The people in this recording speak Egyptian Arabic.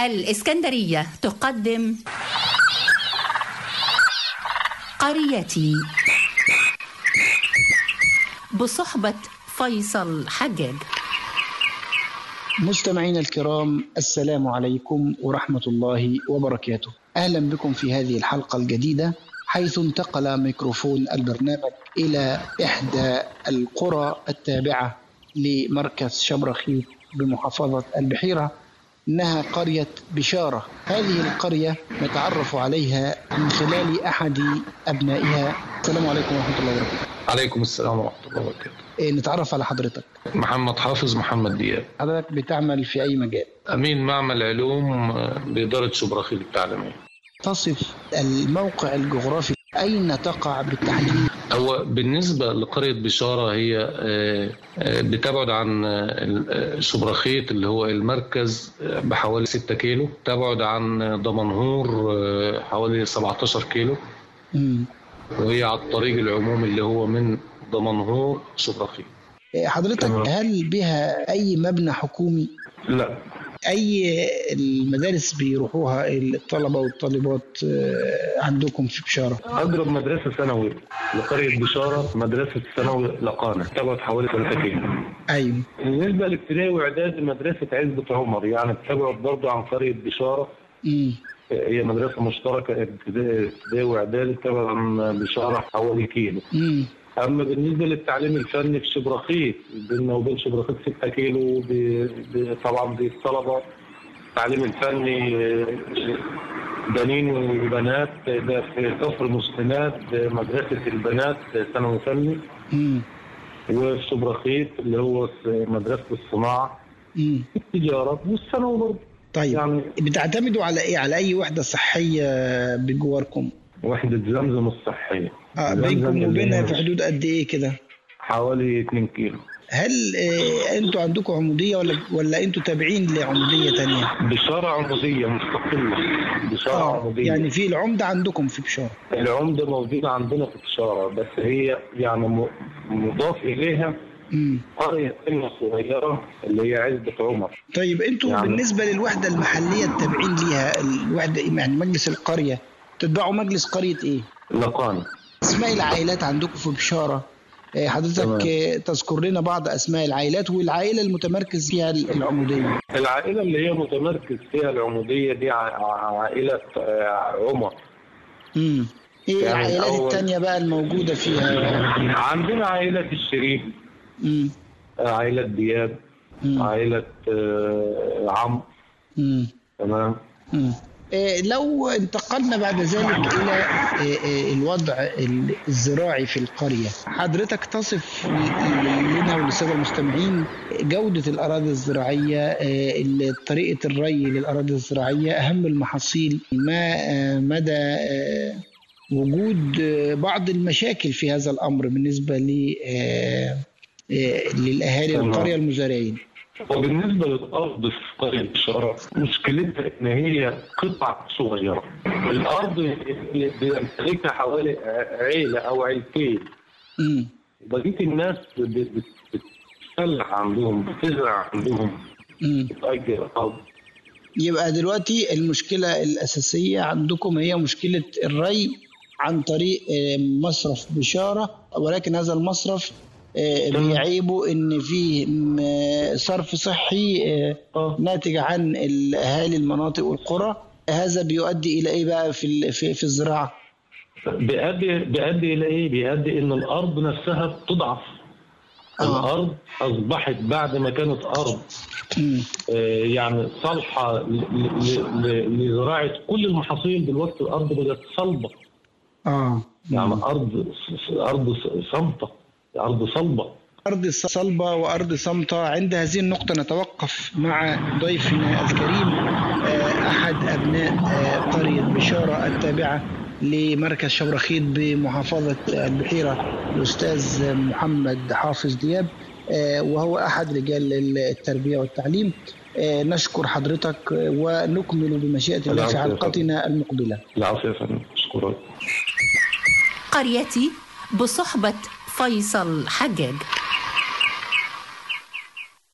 الإسكندرية تقدم قريتي بصحبة فيصل حجاج مستمعينا الكرام السلام عليكم ورحمة الله وبركاته أهلا بكم في هذه الحلقة الجديدة حيث انتقل ميكروفون البرنامج إلى إحدى القرى التابعة لمركز شبرخيت بمحافظة البحيرة إنها قرية بشارة هذه القرية نتعرف عليها من خلال أحد أبنائها السلام عليكم ورحمة الله وبركاته عليكم السلام ورحمة الله وبركاته إيه، نتعرف على حضرتك محمد حافظ محمد دياب حضرتك بتعمل في أي مجال أمين معمل علوم بإدارة شبرخيل التعليمية تصف الموقع الجغرافي أين تقع بالتحديد هو بالنسبة لقرية بشارة هي آه، آه، بتبعد عن آه، شبرخيت اللي هو المركز بحوالي 6 كيلو تبعد عن دمنهور حوالي 17 كيلو مم. وهي على الطريق العمومي اللي هو من دمنهور شبرخيت إيه، حضرتك تمام. هل بها أي مبنى حكومي لا أي المدارس بيروحوها الطلبة والطالبات آه، عندكم في بشارة أقرب مدرسة ثانوي لقرية بشارة مدرسة ثانوي لقانة تبعد حوالي 3 كيلو أيوه بالنسبة لابتدائي وإعدادي مدرسة عزبة عمر يعني بتبعد برضه عن قرية بشارة مم. هي مدرسة مشتركة ابتدائي ابتدائي وإعدادي تبعد عن بشارة حوالي كيلو مم. أما بالنسبة للتعليم الفني في شبرخيت بيننا وبين شبرخيت 6 كيلو ب- ب- طبعا بالطلبة التعليم الفني آه، بنين وبنات ده في كفر مسلمات مدرسة البنات ثانوي فني مم. وفي شبرخيت اللي هو في مدرسة الصناعة مم. التجارة والثانوي برضه طيب يعني بتعتمدوا على إيه على أي وحدة صحية بجواركم وحدة زمزم الصحية آه زمزم بينكم اللي وبينها هي في حدود قد إيه كده حوالي 2 كيلو هل آه، انتوا عندكم عمودية ولا ولا انتوا تابعين لعمودية تانية؟ بشارة عمودية مستقلة بشارة عمودية يعني في العمدة عندكم في بشارة العمدة موجودة عندنا في بشارة بس هي يعني م- مضاف إليها مم. قرية ثانية صغيرة اللي هي عزبة عمر طيب انتوا يعني- بالنسبة للوحدة المحلية التابعين ليها الوحدة يعني مجلس القرية تتبعوا مجلس قرية ايه؟ لقان اسماء العائلات عندكم في بشارة آه، حضرتك تمام. آه، تذكر لنا بعض اسماء العائلات والعائلة المتمركز فيها العمودية العائلة اللي هي متمركز فيها العمودية دي ع- عائلة آه، عمر امم ايه يعني العائلات الأول- التانية بقى الموجودة فيها؟ عندنا عائلة الشريف امم عائلة دياب مم. عائلة آه، عمرو امم تمام مم. إيه، لو انتقلنا بعد ذلك إلى إيه، إيه، الوضع ال- الزراعي في القرية حضرتك تصف ل- لنا وللسادة المستمعين جودة الأراضي الزراعية إيه، ال- طريقة الري للأراضي الزراعية أهم المحاصيل ما آه، مدى آه، وجود آه، بعض المشاكل في هذا الأمر بالنسبة ل آه، آه، للأهالي تمام. القرية المزارعين وبالنسبة للأرض في قرية بشارة مشكلتها إن هي قطع صغيرة الأرض اللي بيمتلكها حوالي عيلة أو عيلتين مم. بقية الناس بت- بت- بتفلح عندهم بتزرع عندهم مم. بتأجر أرض يبقى دلوقتي المشكلة الأساسية عندكم هي مشكلة الري عن طريق آه، مصرف بشارة ولكن هذا المصرف آه، تمام. بيعيبه إن فيه م- صرف صحي آه، آه. ناتج عن أهالي المناطق والقرى هذا بيؤدي إلى إيه بقى في ال- في في الزراعة؟ بيؤدي بيؤدي إلى إيه؟ بيؤدي إن الأرض نفسها بتضعف آه. الأرض أصبحت بعد ما كانت أرض مم. آه، يعني صالحة ل- ل- ل- لزراعة كل المحاصيل دلوقتي الأرض بقت صلبة آه يعني أرض أرض صامتة أرض صلبة أرض صلبة وأرض صامتة عند هذه النقطة نتوقف مع ضيفنا الكريم آه، أحد أبناء آه، قرية بشارة التابعة لمركز شبرخيت بمحافظة البحيرة الأستاذ محمد حافظ دياب آه، وهو أحد رجال التربية والتعليم آه، نشكر حضرتك ونكمل بمشيئة الله في العفو يا حلقتنا المقبلة العافية يا فندم أشكرك قريتي بصحبة فيصل حجاج